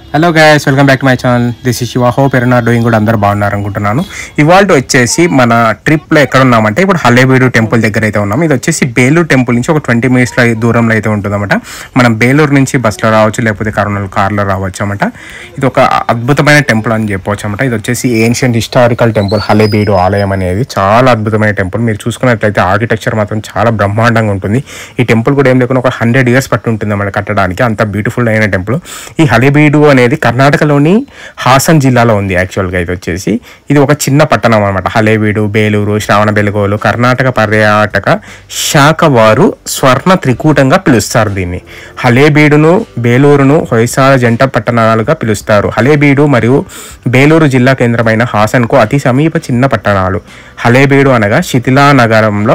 Hello guys welcome back to my channel this is Shiva hope ఎరనా doing కూడా అందరూ బాగున్నారు అనుకుంటున్నాను ఇవాళ వచ్చేసి మన ట్రిప్లో ఎక్కడ ఉన్నామంటే ఇప్పుడు హల్లేబీడు టెంపుల్ దగ్గర అయితే ఉన్నాం ఇది వచ్చేసి బేలూరు టెంపుల్ నుంచి ఒక ట్వంటీ మినిట్స్లో దూరంలో అయితే ఉంటుందన్నమాట మనం బేలూరు నుంచి బస్సులో రావచ్చు లేకపోతే కరోనా కార్లో రావచ్చు అనమాట ఇది ఒక అద్భుతమైన టెంపుల్ అని చెప్పవచ్చు అనమాట ఇది వచ్చేసి ఏన్షియంట్ హిస్టారికల్ టెంపుల్ హలేబీడు ఆలయం అనేది చాలా అద్భుతమైన టెంపుల్ మీరు చూసుకున్నట్లయితే ఆర్కిటెక్చర్ మాత్రం చాలా బ్రహ్మాండంగా ఉంటుంది ఈ టెంపుల్ కూడా ఏం లేకుండా ఒక హండ్రెడ్ ఇయర్స్ పట్టి ఉంటుంది అన్నమాట కట్టడానికి అంత బ్యూటిఫుల్ అయిన టెంపుల్ ఈ హలేబీడు అనేది కర్ణాటకలోని హాసన్ జిల్లాలో ఉంది యాక్చువల్గా ఇది వచ్చేసి ఇది ఒక చిన్న పట్టణం అనమాట హలేబీడు బేలూరు శ్రావణ బెలుగోలు కర్ణాటక పర్యాటక శాఖ వారు స్వర్ణ త్రికూటంగా పిలుస్తారు దీన్ని హలేబీడును బేలూరును హొయసాల జంట పట్టణాలుగా పిలుస్తారు హలేబీడు మరియు బేలూరు జిల్లా కేంద్రమైన హాసన్కు అతి సమీప చిన్న పట్టణాలు హలేబీడు అనగా శిథిలా నగరంలో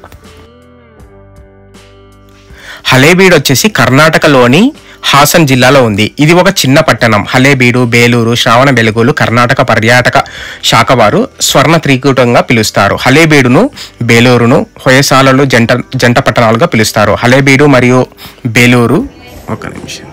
హలేబీడు వచ్చేసి కర్ణాటకలోని హాసన్ జిల్లాలో ఉంది ఇది ఒక చిన్న పట్టణం హలేబీడు బేలూరు శ్రావణ బెలుగులు కర్ణాటక పర్యాటక శాఖ వారు స్వర్ణ త్రికూటంగా పిలుస్తారు హలేబీడును బేలూరును హొయసాలలు జంట జంట పట్టణాలుగా పిలుస్తారు హలేబీడు మరియు బేలూరు ఒక నిమిషం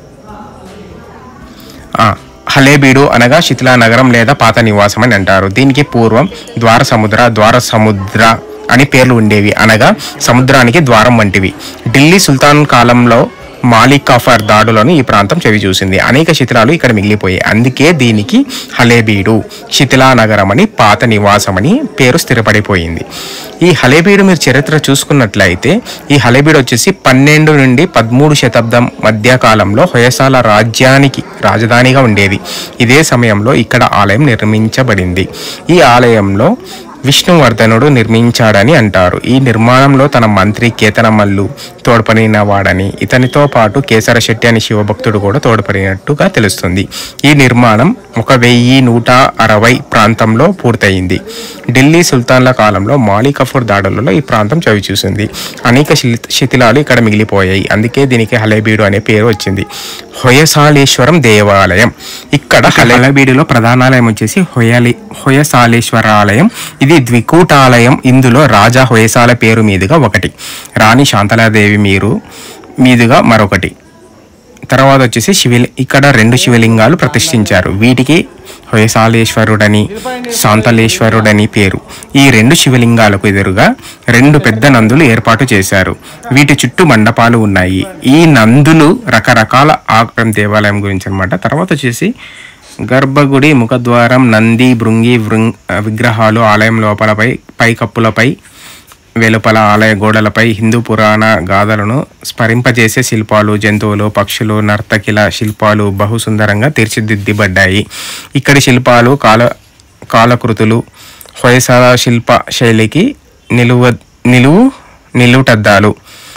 ఆ, హలేబీడు అనగా శిథిలా నగరం లేదా పాత నివాసం అని అంటారు దీనికి పూర్వం ద్వార సముద్ర ద్వార సముద్ర అని పేర్లు ఉండేవి అనగా సముద్రానికి ద్వారం వంటివి ఢిల్లీ సుల్తాన్ కాలంలో మాలిక్ కాఫర్ దాడులను ఈ ప్రాంతం చెవి చూసింది అనేక శిథిలాలు ఇక్కడ మిగిలిపోయాయి అందుకే దీనికి హలేబీడు శిథిలా నగరం అని పాత నివాసం అని పేరు స్థిరపడిపోయింది ఈ హలేబీడు మీరు చరిత్ర చూసుకున్నట్లయితే ఈ హలేబీడు వచ్చేసి పన్నెండు నుండి పదమూడు శతాబ్దం మధ్య కాలంలో హొయసాల రాజ్యానికి రాజధానిగా ఉండేది ఇదే సమయంలో ఇక్కడ ఆలయం నిర్మించబడింది ఈ ఆలయంలో విష్ణువర్ధనుడు నిర్మించాడని అంటారు ఈ నిర్మాణంలో తన మంత్రి కేతనమల్లు తోడ్పడిన వాడని ఇతనితో పాటు కేసర శెట్టి అనే శివభక్తుడు కూడా తోడ్పడినట్టుగా తెలుస్తుంది ఈ నిర్మాణం ఒక వెయ్యి నూట అరవై ప్రాంతంలో పూర్తయింది ఢిల్లీ సుల్తాన్ల కాలంలో మాలి కఫూర్ దాడులలో ఈ ప్రాంతం చవి చూసింది అనేక శిల్- శిథిలాలు ఇక్కడ మిగిలిపోయాయి అందుకే దీనికి హలేబీడు అనే పేరు వచ్చింది హొయసాలేశ్వరం దేవాలయం ఇక్కడ హలేబీడులో ప్రధానాలయం వచ్చేసి హొయలి హొయసాలేశ్వర ఆలయం ఇది ద్వికూటాలయం ఇందులో రాజా హొయసాల పేరు మీదుగా ఒకటి రాణి శాంతలాదేవి మీరు మీదుగా మరొకటి తర్వాత వచ్చేసి శివలి ఇక్కడ రెండు శివలింగాలు ప్రతిష్ఠించారు వీటికి హొయసాలేశ్వరుడని శాంతలేశ్వరుడని పేరు ఈ రెండు శివలింగాలకు ఎదురుగా రెండు పెద్ద నందులు ఏర్పాటు చేశారు వీటి చుట్టూ మండపాలు ఉన్నాయి ఈ నందులు రకరకాల ఆగ్రం దేవాలయం గురించి అన్నమాట తర్వాత వచ్చేసి గర్భగుడి ముఖద్వారం నంది భృంగి వృంగ్ విగ్రహాలు ఆలయం లోపలపై పైకప్పులపై వెలుపల ఆలయ గోడలపై హిందూ పురాణ గాథలను స్మరింపజేసే శిల్పాలు జంతువులు పక్షులు నర్తకిల శిల్పాలు బహు సుందరంగా తీర్చిదిద్దబడ్డాయి ఇక్కడి శిల్పాలు కాల కాలకృతులు హొయసాల శిల్ప శైలికి నిలువ నిలువు నిలువుటద్దాలు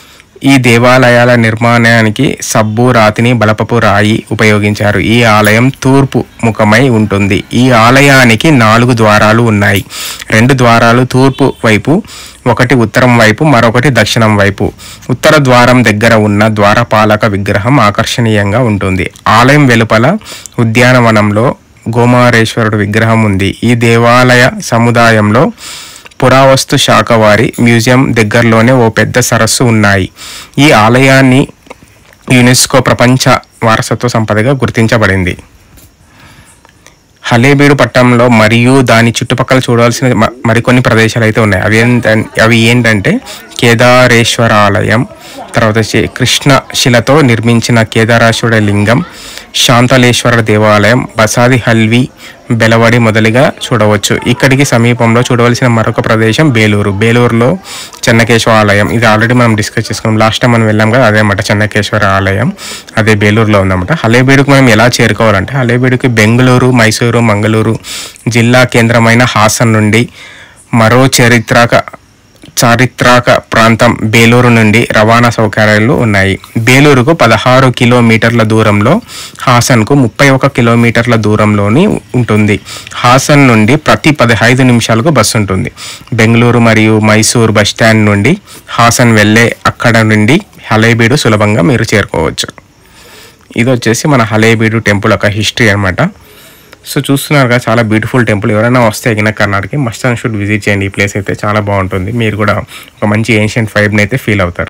ఈ దేవాలయాల నిర్మాణానికి సబ్బు రాతిని బలపపు రాయి ఉపయోగించారు ఈ ఆలయం తూర్పు ముఖమై ఉంటుంది ఈ ఆలయానికి నాలుగు ద్వారాలు ఉన్నాయి రెండు ద్వారాలు తూర్పు వైపు ఒకటి ఉత్తరం వైపు మరొకటి దక్షిణం వైపు ఉత్తర ద్వారం దగ్గర ఉన్న ద్వారపాలక విగ్రహం ఆకర్షణీయంగా ఉంటుంది ఆలయం వెలుపల ఉద్యానవనంలో గోమారేశ్వరుడు విగ్రహం ఉంది ఈ దేవాలయ సముదాయంలో పురావస్తు శాఖ వారి మ్యూజియం దగ్గరలోనే ఓ పెద్ద సరస్సు ఉన్నాయి ఈ ఆలయాన్ని యునెస్కో ప్రపంచ వారసత్వ సంపదగా గుర్తించబడింది హలేబీడు పట్టణంలో మరియు దాని చుట్టుపక్కల చూడవలసిన మ- మరికొన్ని ప్రదేశాలు అయితే ఉన్నాయి అవి ఏంటం అవి ఏంటంటే కేదారేశ్వర ఆలయం తర్వాత వచ్చి కృష్ణ శిలతో నిర్మించిన కేదారేశ్వర లింగం శాంతలేశ్వర దేవాలయం బసాది హల్వి బెలవడి మొదలుగా చూడవచ్చు ఇక్కడికి సమీపంలో చూడవలసిన మరొక ప్రదేశం బేలూరు బేలూరులో చెన్నకేశ్వర ఆలయం ఇది ఆల్రెడీ మనం డిస్కస్ చేసుకున్నాం లాస్ట్ టైం మనం వెళ్ళాం కదా అదే అన్నమాట చెన్నకేశ్వర ఆలయం అదే బేలూరులో ఉందన్నమాట హలేబీడుకు మనం ఎలా చేరుకోవాలంటే హలేబీడుకి బెంగళూరు మైసూరు మంగళూరు జిల్లా కేంద్రమైన హాసన్ నుండి మరో చరిత్రక చారిత్రక ప్రాంతం బేలూరు నుండి రవాణా సౌకర్యాలు ఉన్నాయి బేలూరుకు పదహారు కిలోమీటర్ల దూరంలో హాసన్కు ముప్పై ఒక కిలోమీటర్ల దూరంలోని ఉంటుంది హాసన్ నుండి ప్రతి పదహైదు నిమిషాలకు బస్సు ఉంటుంది బెంగళూరు మరియు మైసూర్ బస్ స్టాండ్ నుండి హాసన్ వెళ్ళే అక్కడ నుండి హలేబీడు సులభంగా మీరు చేరుకోవచ్చు ఇది వచ్చేసి మన హలేబీడు టెంపుల్ ఒక హిస్టరీ అన్నమాట సో చూస్తున్నారు కదా చాలా బ్యూటిఫుల్ టెంపుల్ ఎవరైనా వస్తే ఎగిన కర్ణాటకకి మస్ట్ అండ్ షుడ్ విజిట్ చేయండి ఈ ప్లేస్ అయితే చాలా బాగుంటుంది మీరు కూడా ఒక మంచి ఏన్షియంట్ వైబ్ని అయితే ఫీల్ అవుతారు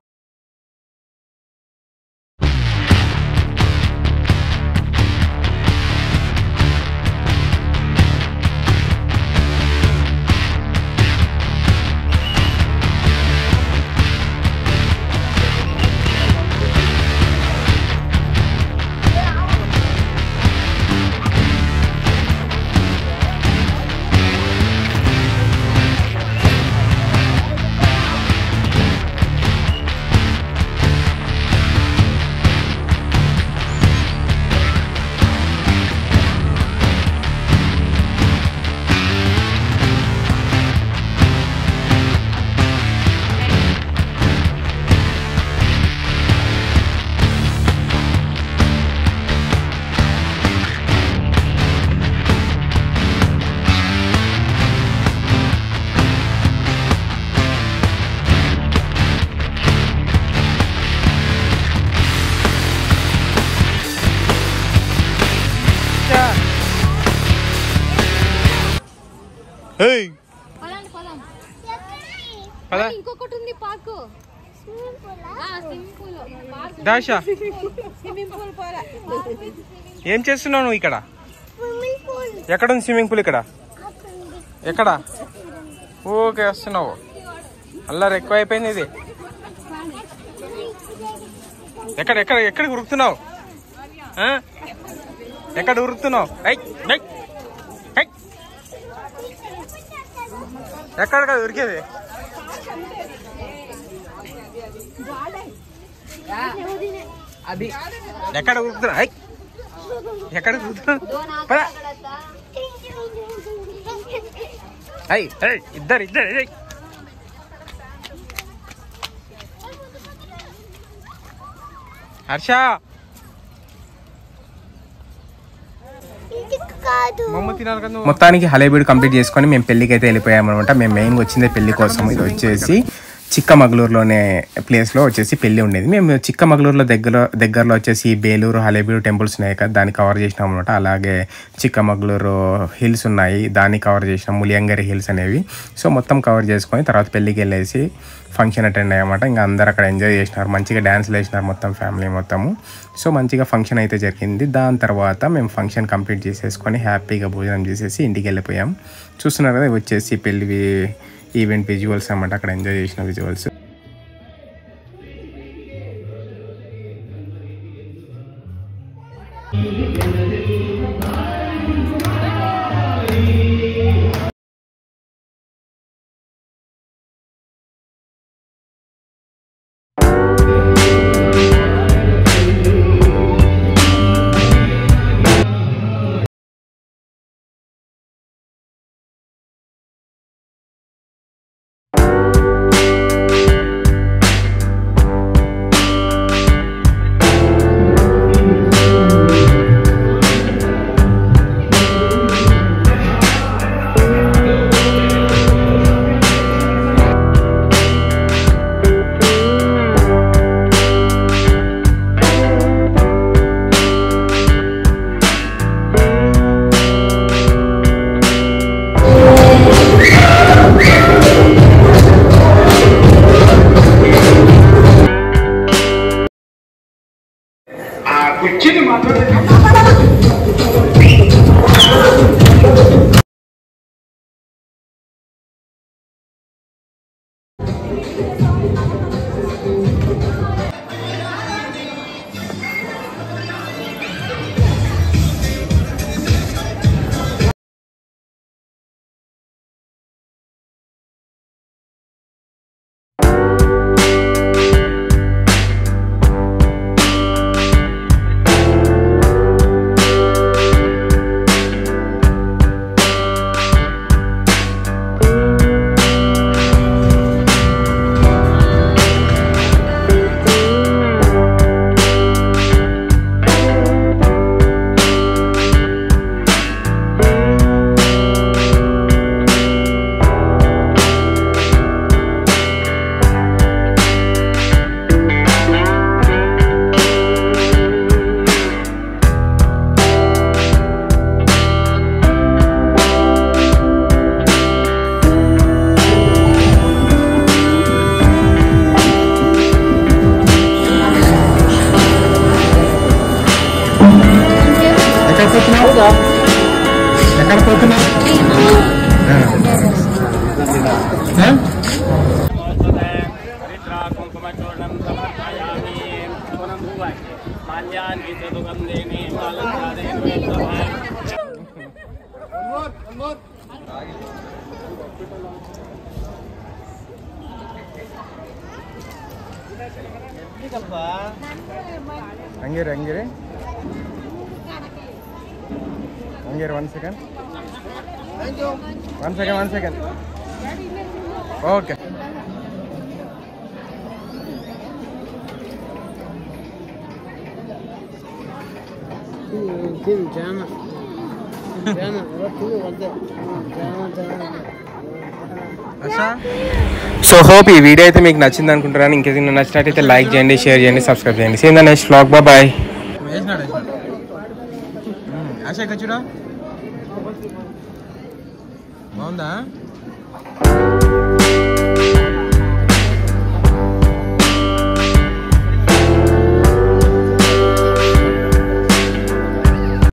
ఏయ్, పదండి పదం పద ఇంకొకటి ఉంది పార్కు స్విమ్మింగ్ పూల్ పార్క్ దాష స్విమ్మింగ్ పూల్ పోరా ఏం చేస్తున్నావు నువ్వు ఇక్కడ ఎక్కడ ఉంది స్విమ్మింగ్ పూల్ ఇక్కడ ఎక్కడ ఓకే వస్తున్నావు అల్లరి ఎక్కువ అయిపోయింది ఇది ఎక్కడ ఎక్కడ ఎక్కడ ఉరుకుతున్నావు ఆ? ఎక్కడ ఉరుకుతున్నావు ఐ, ఐ, ఐ. ఎక్కడ కదా ఉరికేది ఎక్కడ ఉరుకుతున్నావు ఐ, ఎక్కడ ఉరుకుతున్నావు పద. ఐ, ఐ, ఇద్దరు ఇద్దరు ఐ. హర్ష మమ్మ తినాలి కదా మొత్తానికి హలేబీడు కంప్లీట్ చేసుకొని మేము పెళ్ళికి అయితే వెళ్ళిపోయామన్నమాట మేము మెయిన్ వచ్చిందే పెళ్లి కోసం ఇది వచ్చేసి చిక్కమగళూరులోనే ప్లేస్లో వచ్చేసి పెళ్లి ఉండేది మేము చిక్కమగళూరులో దగ్గర దగ్గరలో వచ్చేసి బేలూరు హలేబీడు టెంపుల్స్ ఉన్నాయి కదా దాన్ని కవర్ చేసినాం అనమాట అలాగే చిక్కమగళూరు హిల్స్ ఉన్నాయి దాన్ని కవర్ చేసినాం ములియంగరి హిల్స్ అనేవి సో మొత్తం కవర్ చేసుకొని తర్వాత పెళ్ళికి వెళ్ళేసి ఫంక్షన్ అటెండ్ అయ్యామాట ఇంకా అందరు అక్కడ ఎంజాయ్ చేసినారు మంచిగా డ్యాన్స్లు వేసినారు మొత్తం ఫ్యామిలీ మొత్తము సో మంచిగా ఫంక్షన్ అయితే జరిగింది దాని తర్వాత మేము ఫంక్షన్ కంప్లీట్ చేసేసుకొని హ్యాపీగా భోజనం చేసేసి ఇంటికి వెళ్ళిపోయాం చూస్తున్నారు కదా ఇవి వచ్చేసి పెళ్లి ఈవెంట్ విజువల్స్ అన్నమాట అక్కడ ఎంజాయ్ చేసిన విజువల్స్ ఎక్కడ పోతున్నావు ఎక్కడ పోతున్నావు ఆ? ఆ? కుంకుమచూర్ణం సమర్పయామి మాల్యాన్ని చదుగందేమి ಹಂಗಿರಿ ಹಂಗಿರಿ ಹಂಗಿರಿ one second one second one second okay so hope ఈ వీడియో అయితే మీకు నచ్చింది అనుకుంటున్నాను ఇంకేదైనా నచ్చినట్టయితే లైక్ చేయండి షేర్ చేయండి సబ్స్క్రైబ్ చేయండి సేమ్ నెక్స్ట్ బ్లాగ్ బాయ్ ఆశ ఇక్కడ చూడ బాగుందా